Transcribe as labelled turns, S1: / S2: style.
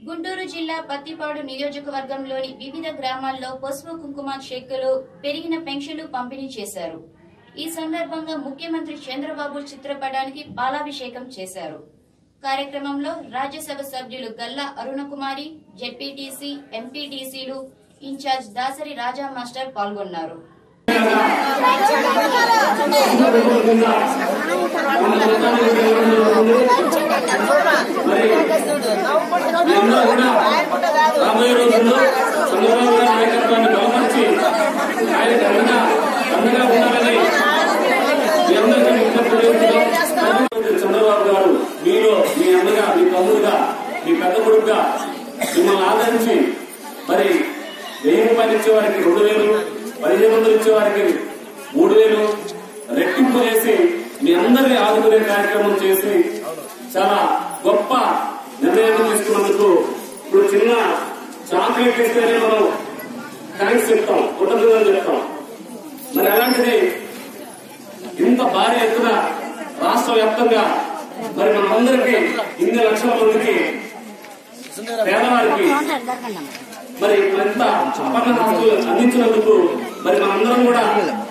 S1: గుంటూరు జిల్లా పత్తిపాడు నియోజకవర్గంలోని వివిధ గ్రామాల్లో పసుపు కుంకుమ చెక్కులు పెరిగిన పెన్షన్లు పంపిణీ చేశారు ఈ సందర్భంగా ముఖ్యమంత్రి చంద్రబాబు చిత్రపటానికి పాలాభిషేకం చేశారు కార్యక్రమంలో రాజ్యసభ సభ్యులు గల్లా అరుణకుమారి జెడ్పీటీసీ ఎంపీటీసీలు ఇన్ఛార్జ్ దాసరి రాజా మాస్టర్ పాల్గొన్నారు
S2: అందరూ కూడా రాబోయే రోజుల్లో చంద్రబాబు గారి నాయకత్వాన్ని బలపరిచి ఆయన అండగా అండగా ఉండాలని మీ అందరికీ విజ్ఞప్తి చేస్తున్నాం. చంద్రబాబు గారు మీలో మీ అన్నగా మీ తమ్ముడుగా మీ పెద్ద కొడుకుగా మిమ్మల్ని ఆదరించి మరి వెయ్యి రూపాయలు ఇచ్చే వారికి రెండు వేలు పదిహేను వందలు ఇచ్చే వారికి మూడు వేలు రెట్టింపు చేసి మీ అందరినీ ఆదుకునే కార్యక్రమం చేసి చాలా గొప్ప నిర్ణయం తీసుకున్నందుకు ఇప్పుడు చిన్న చాక్లెట్ ఇస్తేనే మనం థ్యాంక్స్ చెప్తాం కృతజ్ఞతలు చెప్తాం మరి అలాంటిది ఇంత భారీ ఎత్తున రాష్ట్ర వ్యాప్తంగా మరి మనందరికీ ఇన్ని లక్షల మందికి పేదవారికి మరి మరింత అపన్న హక్కులు అందించినందుకు మరి మనందరం కూడా